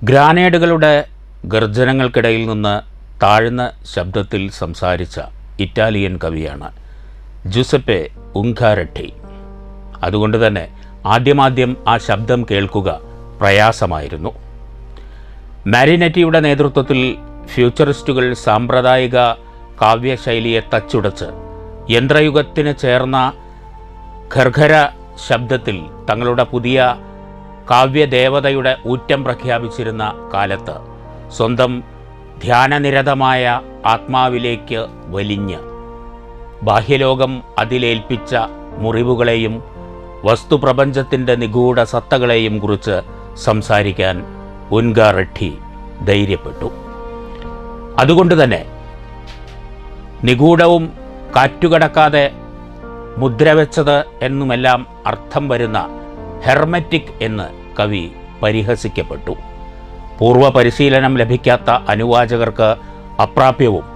ഗ്രാനേഡുകളുടെ ഗർജനങ്ങൾക്കിടയിൽ നിന്ന് താഴ്ന്ന ശബ്ദത്തിൽ സംസാരിച്ച ഇറ്റാലിയൻ കവിയാണ് ജുസപ്പെ ഉങ്കാരട്ടി അതുകൊണ്ട് തന്നെ ആദ്യമാദ്യം ആ ശബ്ദം കേൾക്കുക പ്രയാസമായിരുന്നു മാരിനെറ്റിയുടെ നേതൃത്വത്തിൽ ഫ്യൂച്ചറിസ്റ്റുകൾ സാമ്പ്രദായിക കാവ്യശൈലിയെ തച്ചുടച്ച് യന്ത്രയുഗത്തിന് ചേർന്ന ഖർഖര ശബ്ദത്തിൽ തങ്ങളുടെ പുതിയ കാവ്യദേവതയുടെ ഊറ്റം പ്രഖ്യാപിച്ചിരുന്ന കാലത്ത് സ്വന്തം ധ്യാനനിരതമായ ആത്മാവിലേക്ക് വലിഞ്ഞ് ബാഹ്യലോകം അതിലേൽപ്പിച്ച മുറിവുകളെയും വസ്തുപ്രപഞ്ചത്തിൻ്റെ നിഗൂഢ സത്തകളെയും കുറിച്ച് സംസാരിക്കാൻ ഉൻഗാറെട്ടി ധൈര്യപ്പെട്ടു അതുകൊണ്ട് തന്നെ നിഗൂഢവും കാറ്റുകടക്കാതെ മുദ്രവെച്ചത് എന്നുമെല്ലാം അർത്ഥം വരുന്ന ഹെർമറ്റിക് എന്ന് കവി പരിഹസിക്കപ്പെട്ടു പൂർവ്വ പരിശീലനം ലഭിക്കാത്ത അനുവാചകർക്ക് അപ്രാപ്യവും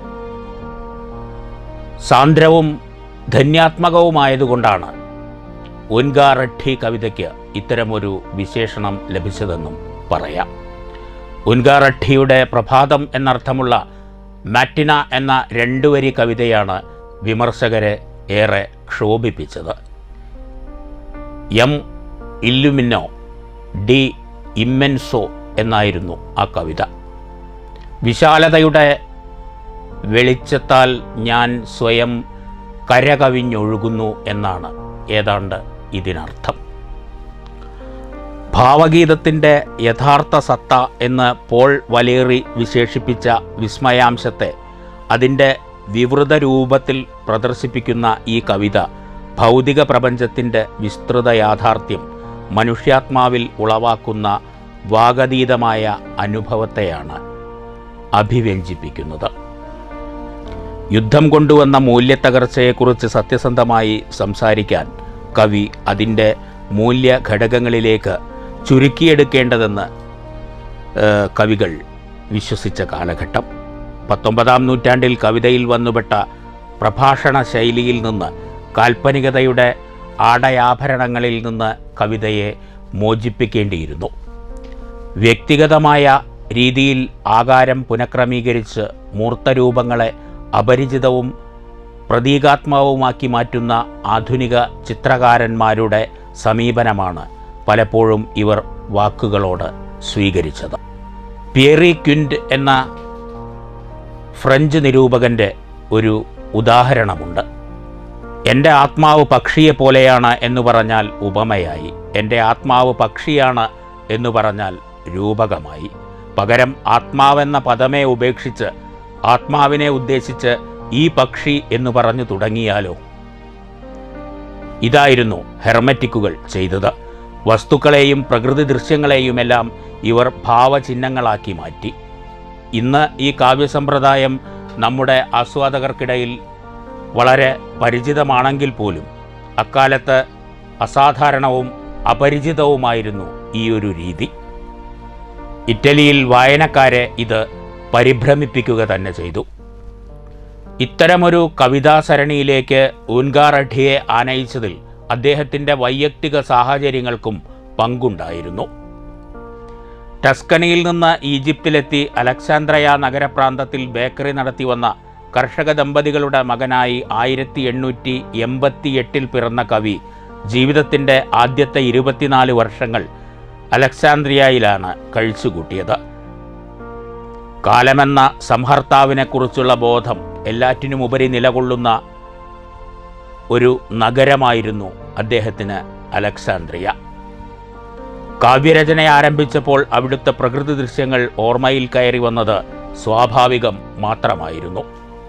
സാന്ദ്രവും ധന്യാത്മകവുമായതുകൊണ്ടാണ് ഉൻഗാറെട്ടി കവിതയ്ക്ക് ഇത്തരമൊരു വിശേഷണം ലഭിച്ചതെന്നും പറയാം ഉൻഗാറെട്ടിയുടെ പ്രഭാതം എന്നർത്ഥമുള്ള മാറ്റിന എന്ന രണ്ടു വരി കവിതയാണ് വിമർശകരെ ഏറെ ക്ഷോഭിപ്പിച്ചത് എം ഇല്ലുമിന്നോ ഡി ഇമ്മെൻസോ എന്നായിരുന്നു ആ കവിത വിശാലതയുടെ വെളിച്ചത്താൽ ഞാൻ സ്വയം കരകവിഞ്ഞൊഴുകുന്നു എന്നാണ് ഏതാണ്ട് ഇതിനർത്ഥം ഭാവഗീതത്തിൻ്റെ യഥാർത്ഥ സത്ത എന്ന് പോൾ വലേറി വിശേഷിപ്പിച്ച വിസ്മയാംശത്തെ അതിൻ്റെ വിവൃത രൂപത്തിൽ പ്രദർശിപ്പിക്കുന്ന ഈ കവിത ഭൗതിക പ്രപഞ്ചത്തിൻ്റെ വിസ്തൃത യാഥാർത്ഥ്യം മനുഷ്യാത്മാവിൽ ഉളവാക്കുന്ന വാഗതീതമായ അനുഭവത്തെയാണ് അഭിവ്യഞ്ജിപ്പിക്കുന്നത് യുദ്ധം കൊണ്ടുവന്ന മൂല്യത്തകർച്ചയെക്കുറിച്ച് സത്യസന്ധമായി സംസാരിക്കാൻ കവി അതിൻ്റെ മൂല്യ ഘടകങ്ങളിലേക്ക് ചുരുക്കിയെടുക്കേണ്ടതെന്ന് ഏഹ്, കവികൾ വിശ്വസിച്ച കാലഘട്ടം പത്തൊമ്പതാം നൂറ്റാണ്ടിൽ കവിതയിൽ വന്നുപെട്ട പ്രഭാഷണ ശൈലിയിൽ നിന്ന് കാൽപ്പനികതയുടെ ആടയാഭരണങ്ങളിൽ നിന്ന് കവിതയെ മോചിപ്പിക്കേണ്ടിയിരുന്നു വ്യക്തിഗതമായ രീതിയിൽ ആകാരം പുനഃക്രമീകരിച്ച് മൂർത്തരൂപങ്ങളെ അപരിചിതവും പ്രതീകാത്മകവുമാക്കി മാറ്റുന്ന ആധുനിക ചിത്രകാരന്മാരുടെ സമീപനമാണ് പലപ്പോഴും ഇവർ വാക്കുകളോട് സ്വീകരിച്ചത് പിയറി ക്വിൻറ്റ് എന്ന ഫ്രഞ്ച് നിരൂപകൻ്റെ ഒരു ഉദാഹരണമുണ്ട് എൻ്റെ ആത്മാവ് പക്ഷിയെ പോലെയാണ് എന്ന് പറഞ്ഞാൽ ഉപമയായി എൻ്റെ ആത്മാവ് പക്ഷിയാണ് എന്ന് പറഞ്ഞാൽ രൂപകമായി പകരം ആത്മാവെന്ന പദമേ ഉപേക്ഷിച്ച് ആത്മാവിനെ ഉദ്ദേശിച്ച് ഈ പക്ഷി എന്ന് പറഞ്ഞു തുടങ്ങിയാലോ ഇതായിരുന്നു ഹെർമറ്റിക്കുകൾ ചെയ്തത് വസ്തുക്കളെയും പ്രകൃതി ദൃശ്യങ്ങളെയുമെല്ലാം ഇവർ ഭാവചിഹ്നങ്ങളാക്കി മാറ്റി ഇന്ന് ഈ കാവ്യസമ്പ്രദായം നമ്മുടെ ആസ്വാദകർക്കിടയിൽ വളരെ പരിചിതമാണെങ്കിൽ പോലും അക്കാലത്ത് അസാധാരണവും അപരിചിതവുമായിരുന്നു ഈ ഒരു രീതി ഇറ്റലിയിൽ വായനക്കാരെ ഇത് പരിഭ്രമിപ്പിക്കുക തന്നെ ചെയ്തു ഇത്തരമൊരു കവിതാസരണിയിലേക്ക് ഊൻഗാറഠിയെ ആനയിച്ചതിൽ അദ്ദേഹത്തിൻ്റെ വൈയക്തിക സാഹചര്യങ്ങൾക്കും പങ്കുണ്ടായിരുന്നു ടസ്കനിയിൽ നിന്ന് ഈജിപ്തിലെത്തി അലക്സാന്ദ്രയ നഗരപ്രാന്തത്തിൽ ബേക്കറി നടത്തിവന്ന കർഷക ദമ്പതികളുടെ മകനായി ആയിരത്തി എണ്ണൂറ്റി എൺപത്തി എട്ടിൽ പിറന്ന കവി ജീവിതത്തിൻ്റെ ആദ്യത്തെ ഇരുപത്തിനാല് വർഷങ്ങൾ അലക്സാന്ദ്രിയയിലാണ് കഴിച്ചുകൂട്ടിയത് കാലമെന്ന സംഹർത്താവിനെക്കുറിച്ചുള്ള ബോധം എല്ലാറ്റിനുമുപരി നിലകൊള്ളുന്ന ഒരു നഗരമായിരുന്നു അദ്ദേഹത്തിന് അലക്സാന്ദ്രിയ കാവ്യരചന ആരംഭിച്ചപ്പോൾ അവിടുത്തെ പ്രകൃതി ദൃശ്യങ്ങൾ ഓർമ്മയിൽ കയറി വന്നത് സ്വാഭാവികം മാത്രമായിരുന്നു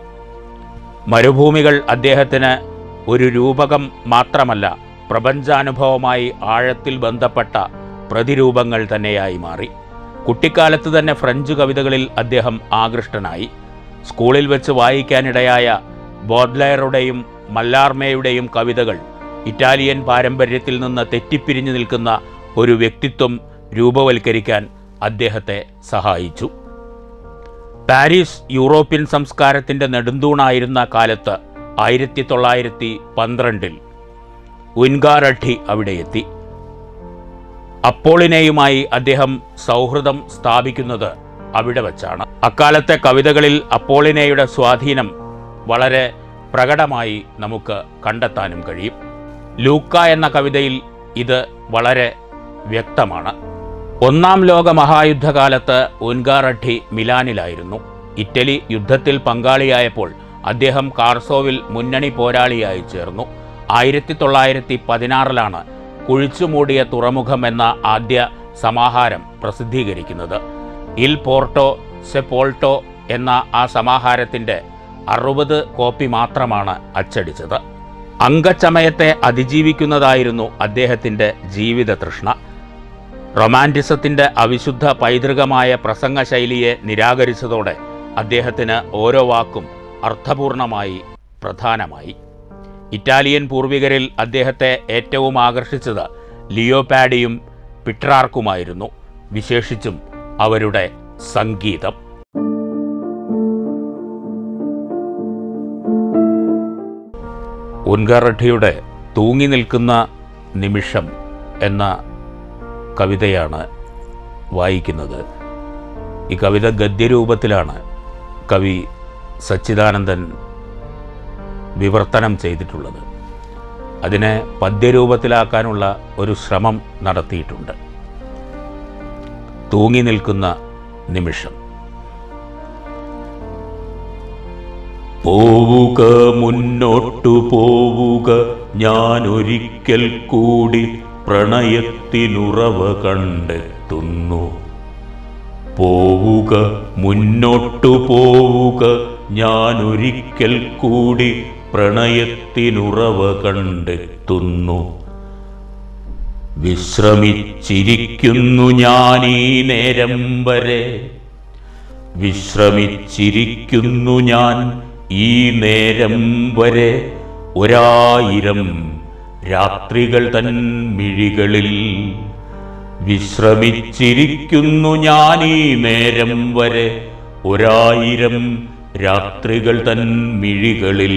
മരുഭൂമികൾ അദ്ദേഹത്തിന് ഒരു രൂപകം മാത്രമല്ല പ്രപഞ്ചാനുഭവമായി ആഴത്തിൽ ബന്ധപ്പെട്ട പ്രതിരൂപങ്ങൾ തന്നെയായി മാറി കുട്ടിക്കാലത്ത് തന്നെ ഫ്രഞ്ച് കവിതകളിൽ അദ്ദേഹം ആകൃഷ്ടനായി സ്കൂളിൽ വെച്ച് വായിക്കാനിടയായ ബോദ്ലയറുടെയും മല്ലാർമയുടെയും കവിതകൾ ഇറ്റാലിയൻ പാരമ്പര്യത്തിൽ നിന്ന് തെറ്റിപ്പിരിഞ്ഞു നിൽക്കുന്ന ഒരു വ്യക്തിത്വം രൂപവൽക്കരിക്കാൻ അദ്ദേഹത്തെ സഹായിച്ചു പാരീസ് യൂറോപ്യൻ സംസ്കാരത്തിൻ്റെ നെടുന്തൂണായിരുന്ന കാലത്ത് ആയിരത്തി തൊള്ളായിരത്തി പന്ത്രണ്ടിൽ ഉൻഗാറഠി അവിടെ എത്തി അപ്പോളിനെയുമായി അദ്ദേഹം സൗഹൃദം സ്ഥാപിക്കുന്നത് അവിടെ വച്ചാണ് അക്കാലത്തെ കവിതകളിൽ അപ്പോളിനെയുടെ സ്വാധീനം വളരെ പ്രകടമായി നമുക്ക് കണ്ടെത്താനും കഴിയും ലൂക്ക എന്ന കവിതയിൽ ഇത് വളരെ വ്യക്തമാണ് ഒന്നാം ലോക മഹായുദ്ധകാലത്ത് ഉൻഗാറഡ്ഡി മിലാനിലായിരുന്നു ഇറ്റലി യുദ്ധത്തിൽ പങ്കാളിയായപ്പോൾ അദ്ദേഹം കാർസോവിൽ മുന്നണി പോരാളിയായി ചേർന്നു ആയിരത്തി തൊള്ളായിരത്തി പതിനാറിലാണ് കുഴിച്ചുമൂടിയ തുറമുഖം എന്ന ആദ്യ സമാഹാരം പ്രസിദ്ധീകരിക്കുന്നത് ഇൽ പോർട്ടോ സെപ്പോൾട്ടോ എന്ന ആ സമാഹാരത്തിൻ്റെ അറുപത് കോപ്പി മാത്രമാണ് അച്ചടിച്ചത് അംഗച്ചമയത്തെ അതിജീവിക്കുന്നതായിരുന്നു അദ്ദേഹത്തിൻ്റെ ജീവിത തൃഷ്ണ റൊമാൻറ്റിസത്തിൻ്റെ അവിശുദ്ധ പൈതൃകമായ പ്രസംഗ ശൈലിയെ നിരാകരിച്ചതോടെ അദ്ദേഹത്തിന് ഓരോ വാക്കും അർത്ഥപൂർണമായി പ്രധാനമായി ഇറ്റാലിയൻ പൂർവികരിൽ അദ്ദേഹത്തെ ഏറ്റവും ആകർഷിച്ചത് ലിയോപാഡിയും പിട്രാർക്കുമായിരുന്നു വിശേഷിച്ചും അവരുടെ സംഗീതം ഉൻഗറഠിയുടെ തൂങ്ങി നിൽക്കുന്ന നിമിഷം എന്ന കവിതയാണ് വായിക്കുന്നത് ഈ കവിത ഗദ്യരൂപത്തിലാണ് കവി സച്ചിദാനന്ദൻ വിവർത്തനം ചെയ്തിട്ടുള്ളത് അതിനെ പദ്യരൂപത്തിലാക്കാനുള്ള ഒരു ശ്രമം നടത്തിയിട്ടുണ്ട് തൂങ്ങി നിൽക്കുന്ന നിമിഷം പോവുക മുന്നോട്ടു പോവുക ഞാൻ ഒരിക്കൽ കൂടി പ്രണയത്തിനുറവ കണ്ടെത്തുന്നു പോവുക മുന്നോട്ടു പോവുക ഞാൻ ഒരിക്കൽ കൂടി പ്രണയത്തിനുറവ കണ്ടെത്തുന്നു വിശ്രമിച്ചിരിക്കുന്നു ഞാൻ ഈ നേരം വരെ വിശ്രമിച്ചിരിക്കുന്നു ഞാൻ ഈ നേരം വരെ ഒരായിരം രാത്രികൾ തൻ മിഴികളിൽ വിശ്രമിച്ചിരിക്കുന്നു ഞാൻ ഈ നേരം വരെ ഒരായിരം രാത്രികൾ തൻ മിഴികളിൽ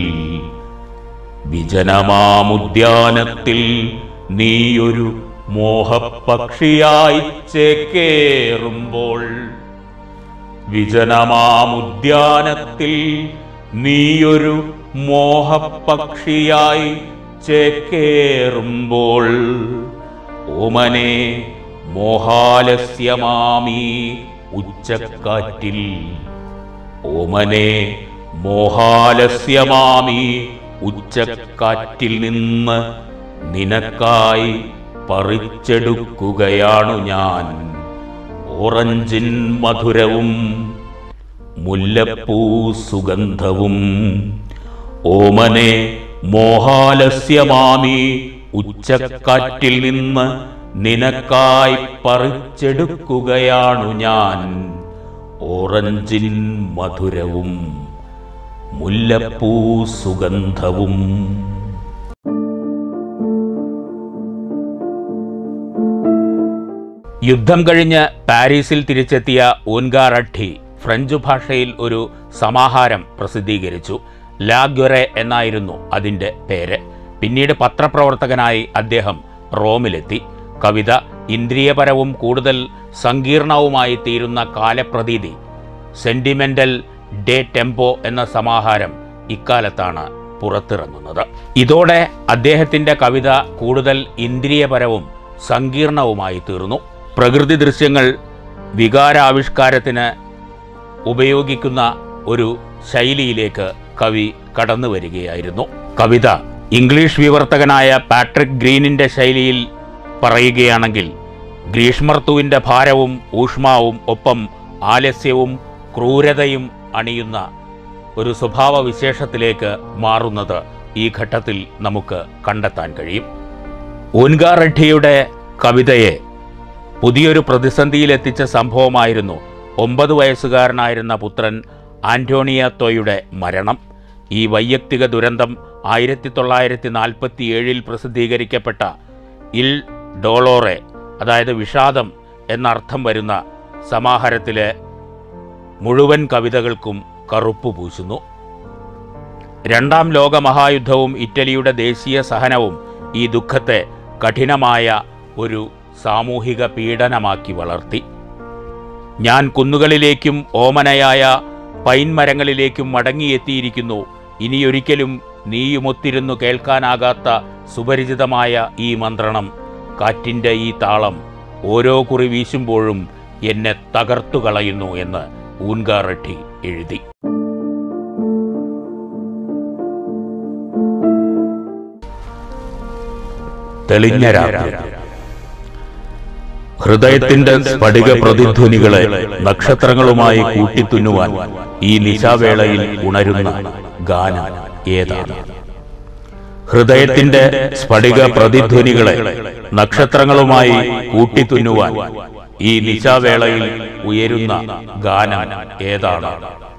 വിജനമാമുദ്യാനത്തിൽ നീയൊരു മോഹപക്ഷിയായി ചേക്കേറുമ്പോൾ വിജനമാമുദ്യാനത്തിൽ നീയൊരു മോഹപക്ഷിയായി ചേക്കേറുമ്പോൾ ഓമനെ മോഹാലസ്യമാമീ ഉച്ചക്കാറ്റിൽ ഓമനെ മോഹാലസ്യമാമീ ഉച്ചക്കാറ്റിൽ നിന്ന് നിനക്കായി പറിച്ചെടുക്കുകയാണു ഞാൻ ഓറഞ്ചിൻ മധുരവും മുല്ലപ്പൂ സുഗന്ധവും ഓമനെ മോഹാലസ്യമാമി ഉച്ചക്കാറ്റിൽ നിന്ന് നിനക്കായി പറിച്ചെടുക്കുകയാണു ഞാൻ ഓറഞ്ചിൻ മധുരവും മുല്ലപ്പൂ സുഗന്ധവും യുദ്ധം കഴിഞ്ഞ് പാരീസിൽ തിരിച്ചെത്തിയ ഊൻഗാറഡ്ഡി ഫ്രഞ്ച് ഭാഷയിൽ ഒരു സമാഹാരം പ്രസിദ്ധീകരിച്ചു ലാഗ്വറെ എന്നായിരുന്നു അതിൻ്റെ പേര് പിന്നീട് പത്രപ്രവർത്തകനായി അദ്ദേഹം റോമിലെത്തി കവിത ഇന്ദ്രിയപരവും കൂടുതൽ സങ്കീർണവുമായി തീരുന്ന കാലപ്രതീതി സെന്റിമെന്റൽ ഡേ ടെമ്പോ എന്ന സമാഹാരം ഇക്കാലത്താണ് പുറത്തിറങ്ങുന്നത് ഇതോടെ അദ്ദേഹത്തിൻ്റെ കവിത കൂടുതൽ ഇന്ദ്രിയപരവും സങ്കീർണവുമായി തീർന്നു പ്രകൃതി ദൃശ്യങ്ങൾ വികാരാവിഷ്കാരത്തിന് ഉപയോഗിക്കുന്ന ഒരു ശൈലിയിലേക്ക് കവി കടന്നു വരികയായിരുന്നു കവിത ഇംഗ്ലീഷ് വിവർത്തകനായ പാട്രിക് ഗ്രീനിൻ്റെ ശൈലിയിൽ പറയുകയാണെങ്കിൽ ഗ്രീഷ്മർത്തുവിൻ്റെ ഭാരവും ഊഷ്മാവും ഒപ്പം ആലസ്യവും ക്രൂരതയും അണിയുന്ന ഒരു സ്വഭാവ വിശേഷത്തിലേക്ക് മാറുന്നത് ഈ ഘട്ടത്തിൽ നമുക്ക് കണ്ടെത്താൻ കഴിയും ഊൻഗാറഡ്ഡിയുടെ കവിതയെ പുതിയൊരു പ്രതിസന്ധിയിലെത്തിച്ച സംഭവമായിരുന്നു ഒമ്പത് വയസ്സുകാരനായിരുന്ന പുത്രൻ ആന്റോണിയാത്തോയുടെ മരണം ഈ വൈയക്തിക ദുരന്തം ആയിരത്തി തൊള്ളായിരത്തി നാൽപ്പത്തി ഏഴിൽ പ്രസിദ്ധീകരിക്കപ്പെട്ട ഇൽ ഡോളോറെ അതായത് വിഷാദം എന്നർത്ഥം വരുന്ന സമാഹാരത്തിലെ മുഴുവൻ കവിതകൾക്കും കറുപ്പ് പൂശുന്നു രണ്ടാം ലോക മഹായുദ്ധവും ഇറ്റലിയുടെ ദേശീയ സഹനവും ഈ ദുഃഖത്തെ കഠിനമായ ഒരു സാമൂഹിക പീഡനമാക്കി വളർത്തി ഞാൻ കുന്നുകളിലേക്കും ഓമനയായ പൈൻമരങ്ങളിലേക്കും മടങ്ങിയെത്തിയിരിക്കുന്നു ഇനിയൊരിക്കലും നീയുമൊത്തിരുന്നു കേൾക്കാനാകാത്ത സുപരിചിതമായ ഈ മന്ത്രണം കാറ്റിൻ്റെ ഈ താളം ഓരോ കുറി വീശുമ്പോഴും എന്നെ തകർത്തു കളയുന്നു എന്ന് ഊൻകാറെട്ടി എഴുതി തെളിഞ്ഞ രാത്രി ഹൃദയത്തിന്റെ സ്ഫടിക പ്രതിധ്വനികളെ നക്ഷത്രങ്ങളുമായി കൂട്ടിത്തുന്നുവാൻ ഈ നിശാവേളയിൽ ഉണരുന്ന ഗാനം ഏതാണ് ഹൃദയത്തിന്റെ സ്ഫടിക പ്രതിധ്വനികളെ നക്ഷത്രങ്ങളുമായി കൂട്ടിത്തുന്നുവാൻ ഈ നിശാവേളയിൽ ഉയരുന്ന ഗാനം ഏതാണ്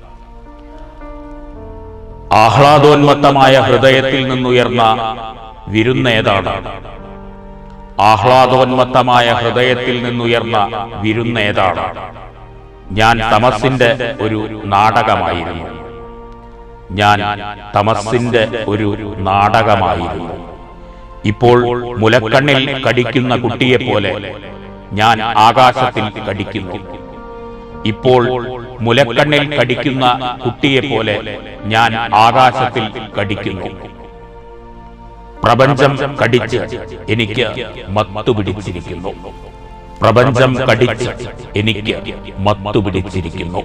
ആഹ്ലാദോന്മത്തമായ ഹൃദയത്തിൽ നിന്നുയർന്ന വിരുന്നേതാണ് ആഹ്ലാദോന്മത്തമായ ഹൃദയത്തിൽ നിന്നുയർന്ന വിരുന്നേതാണ് ഞാൻ തമസിന്റെ ഒരു നാടകമായിരുന്നു ഞാൻ തമസിന്റെ ഒരു നാടകമായിരുന്നു ഇപ്പോൾ മുലക്കണ്ണിൽ കടിക്കുന്ന കുട്ടിയെപ്പോലെ ഞാൻ ആകാശത്തിൽ കടിക്കുന്നു ഇപ്പോൾ മുലക്കണ്ണിൽ കടിക്കുന്ന കുട്ടിയെപ്പോലെ ഞാൻ ആകാശത്തിൽ കടിക്കുന്നു പ്രപഞ്ചം കടിച്ച് എനിക്ക് മത്തു പിടിച്ചിരിക്കുന്നു പ്രപഞ്ചം കടിച്ച് എനിക്ക് മത്തു പിടിച്ചിരിക്കുന്നു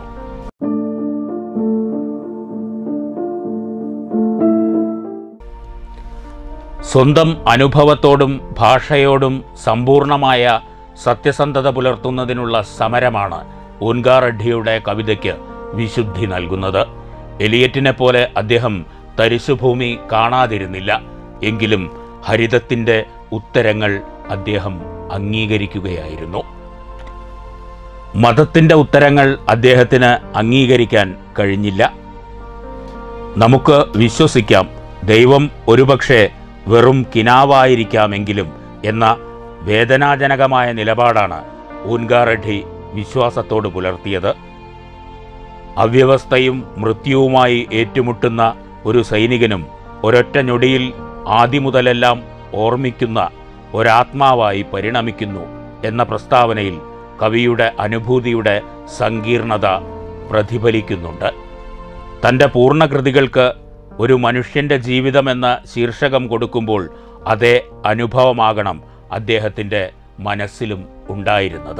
സ്വന്തം അനുഭവത്തോടും ഭാഷയോടും സമ്പൂർണമായ സത്യസന്ധത പുലർത്തുന്നതിനുള്ള സമരമാണ് ഊൻകാറഡ്ഡിയുടെ കവിതയ്ക്ക് വിശുദ്ധി നൽകുന്നത് എലിയറ്റിനെ പോലെ അദ്ദേഹം തരിശുഭൂമി കാണാതിരുന്നില്ല എങ്കിലും ഹരിതത്തിൻ്റെ ഉത്തരങ്ങൾ അദ്ദേഹം അംഗീകരിക്കുകയായിരുന്നു മതത്തിൻ്റെ ഉത്തരങ്ങൾ അദ്ദേഹത്തിന് അംഗീകരിക്കാൻ കഴിഞ്ഞില്ല നമുക്ക് വിശ്വസിക്കാം ദൈവം ഒരുപക്ഷെ വെറും കിനാവായിരിക്കാമെങ്കിലും എന്ന വേദനാജനകമായ നിലപാടാണ് ഊൻകാറെഡ്ഡി വിശ്വാസത്തോട് പുലർത്തിയത് അവ്യവസ്ഥയും മൃത്യുവുമായി ഏറ്റുമുട്ടുന്ന ഒരു സൈനികനും ഒരൊറ്റ ഞൊടിയിൽ ആദ്യമുതലെല്ലാം ഓർമ്മിക്കുന്ന ഒരാത്മാവായി പരിണമിക്കുന്നു എന്ന പ്രസ്താവനയിൽ കവിയുടെ അനുഭൂതിയുടെ സങ്കീർണത പ്രതിഫലിക്കുന്നുണ്ട് തൻ്റെ പൂർണ്ണകൃതികൾക്ക് ഒരു മനുഷ്യൻ്റെ ജീവിതമെന്ന ശീർഷകം കൊടുക്കുമ്പോൾ അതേ അനുഭവമാകണം അദ്ദേഹത്തിൻ്റെ മനസ്സിലും ഉണ്ടായിരുന്നത്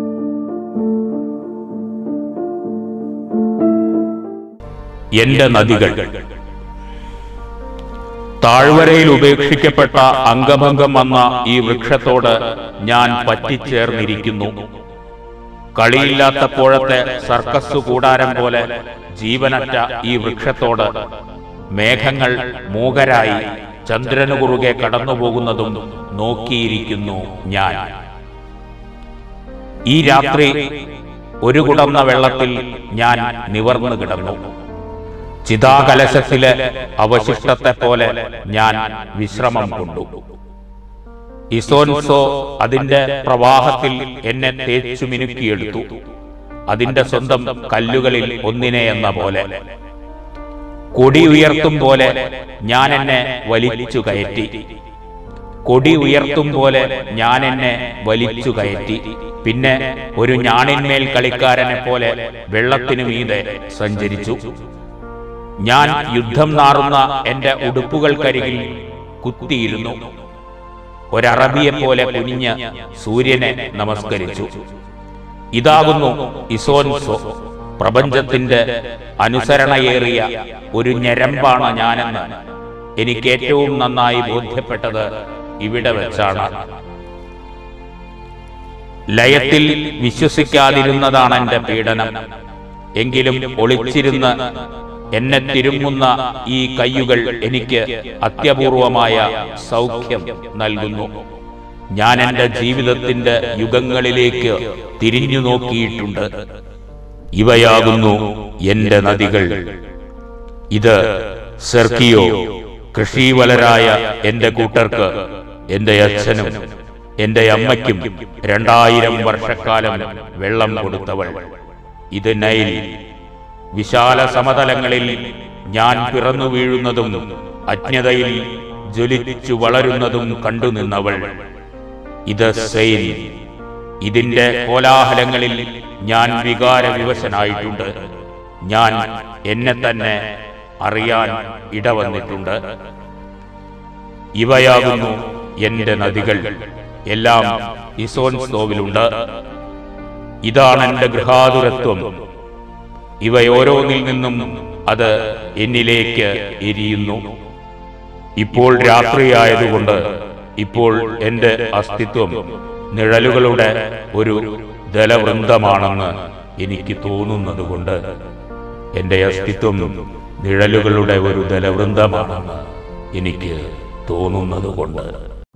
എന്റെ നദികൾ താഴ്വരയിൽ ഉപേക്ഷിക്കപ്പെട്ട അംഗഭംഗം വന്ന ഈ വൃക്ഷത്തോട് ഞാൻ പറ്റിച്ചേർന്നിരിക്കുന്നു കളിയില്ലാത്തപ്പോഴത്തെ സർക്കസ് കൂടാരം പോലെ ജീവനറ്റ ഈ വൃക്ഷത്തോട് മേഘങ്ങൾ മൂകരായി ചന്ദ്രനു കുറുകെ കടന്നുപോകുന്നതും നോക്കിയിരിക്കുന്നു ഞാൻ ഈ രാത്രി ഒരു കുടന്ന വെള്ളത്തിൽ ഞാൻ നിവർന്നു കിടന്നു ചിതാകലശത്തിലെ അവശിഷ്ടത്തെ പോലെ ഞാൻ വിശ്രമം കൊണ്ടു ഇസോൻസോ അതിന്റെ പ്രവാഹത്തിൽ എന്നെ തേച്ചു മിനുക്കിയെടുത്തു അതിന്റെ സ്വന്തം കല്ലുകളിൽ ഒന്നിനെ എന്ന പോലെ കൊടി ഉയർത്തും പോലെ ഞാൻ എന്നെ വലിച്ചു കയറ്റി കൊടി ഉയർത്തും പോലെ ഞാൻ എന്നെ വലിച്ചു കയറ്റി പിന്നെ ഒരു ഞാണിന്മേൽ കളിക്കാരനെ പോലെ വെള്ളത്തിനു മീതെ സഞ്ചരിച്ചു ഞാൻ യുദ്ധം നാറുന്ന എന്റെ ഉടുപ്പുകൾക്കരികിൽ കുത്തിയിരുന്നു ഒരറബിയെ പോലെ കുനിഞ്ഞ് സൂര്യനെ നമസ്കരിച്ചു ഇതാകുന്നു ഇസോൻസോ പ്രപഞ്ചത്തിന്റെ അനുസരണയേറിയ ഒരു ഞരമ്പാണ് ഞാനെന്ന് എനിക്ക് ഏറ്റവും നന്നായി ബോധ്യപ്പെട്ടത് ഇവിടെ വെച്ചാണ് ലയത്തിൽ വിശ്വസിക്കാതിരുന്നതാണ് എന്റെ പീഡനം എങ്കിലും ഒളിച്ചിരുന്ന് എന്നെ തിരുമുന്ന ഈ കയ്യുകൾ എനിക്ക് അത്യപൂർവമായ സൗഖ്യം നൽകുന്നു ഞാൻ എന്റെ ജീവിതത്തിന്റെ യുഗങ്ങളിലേക്ക് തിരിഞ്ഞു നോക്കിയിട്ടുണ്ട് ഇവയാകുന്നു എന്റെ നദികൾ ഇത് സെർക്കിയോ കൃഷിവലരായ എന്റെ കൂട്ടർക്ക് എന്റെ അച്ഛനും എന്റെ അമ്മയ്ക്കും രണ്ടായിരം വർഷക്കാലം വെള്ളം കൊടുത്തവൾ ഇത് നൈൽ വിശാല സമതലങ്ങളിൽ ഞാൻ പിറന്നു വീഴുന്നതും അജ്ഞതയിൽ ജ്വലിച്ചു വളരുന്നതും കണ്ടു നിന്നവൾ ഇത് സെയിൻ ഇതിന്റെ കോലാഹലങ്ങളിൽ ഞാൻ വികാര വിവശനായിട്ടുണ്ട് ഞാൻ എന്നെ തന്നെ അറിയാൻ ഇടവന്നിട്ടുണ്ട് ഇവയാകുന്നു എന്റെ നദികൾ എല്ലാം ഇസോൻ സ്തോവിലുണ്ട് ഇതാണ് എന്റെ ഗൃഹാതുരത്വം ഇവയോരോന്നിൽ നിന്നും അത് എന്നിലേക്ക് എരിയുന്നു ഇപ്പോൾ രാത്രിയായതുകൊണ്ട് ഇപ്പോൾ എന്റെ അസ്തിത്വം നിഴലുകളുടെ ഒരു ദലവൃന്ദമാണെന്ന് എനിക്ക് തോന്നുന്നതുകൊണ്ട് എന്റെ അസ്തിത്വം നിഴലുകളുടെ ഒരു ദലവൃന്ദമാണെന്ന് എനിക്ക് തോന്നുന്നതുകൊണ്ട്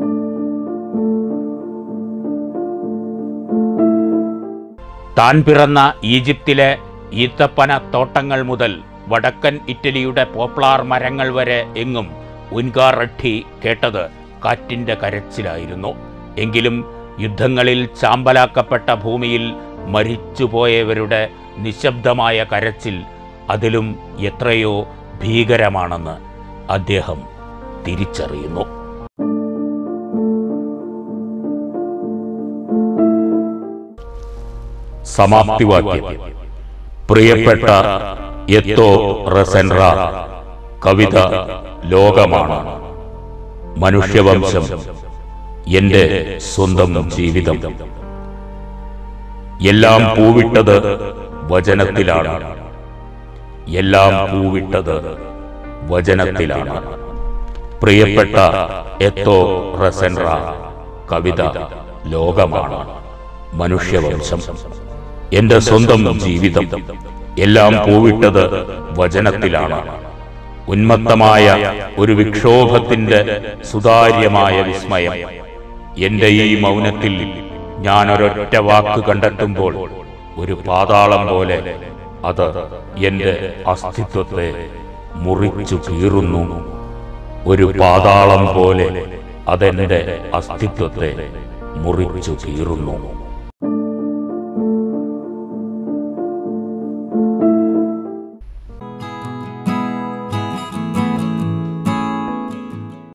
താൻ പിറന്ന ഈജിപ്തിലെ ഈത്തപ്പന തോട്ടങ്ങൾ മുതൽ വടക്കൻ ഇറ്റലിയുടെ പോപ്ലാർ മരങ്ങൾ വരെ എങ്ങും ഉൻകാറട്ടി കേട്ടത് കാറ്റിന്റെ കരച്ചിലായിരുന്നു എങ്കിലും യുദ്ധങ്ങളിൽ ചാമ്പലാക്കപ്പെട്ട ഭൂമിയിൽ മരിച്ചുപോയവരുടെ നിശബ്ദമായ കരച്ചിൽ അതിലും എത്രയോ ഭീകരമാണെന്ന് അദ്ദേഹം തിരിച്ചറിയുന്നു സമാപ്തിവാക്യം പ്രിയപ്പെട്ട എത്തോ റസെൻറ കവിത ലോകമാണ് മനുഷ്യവംശം എന്റെ സ്വന്തം ജീവിതം എല്ലാം പൂവിട്ടത് വചനത്തിലാണ് എല്ലാം പൂവിട്ടത് വചനത്തിലാണ് പ്രിയപ്പെട്ട എത്തോ റസെൻറ കവിത ലോകമാണ് മനുഷ്യവംശം എന്റെ സ്വന്തം ജീവിതം എല്ലാം പൂവിട്ടത് വചനത്തിലാണ് ഉന്മത്തമായ ഒരു വിക്ഷോഭത്തിന്റെ സുതാര്യമായ വിസ്മയം എന്റെ ഈ മൗനത്തിൽ ഞാൻ ഒരൊറ്റ വാക്ക് കണ്ടെത്തുമ്പോൾ ഒരു പാതാളം പോലെ അത് എന്റെ അസ്തിത്വത്തെ മുറിച്ചു കീറുന്നു ഒരു പാതാളം പോലെ അതെന്റെ അസ്തിത്വത്തെ മുറിച്ചു കീറുന്നു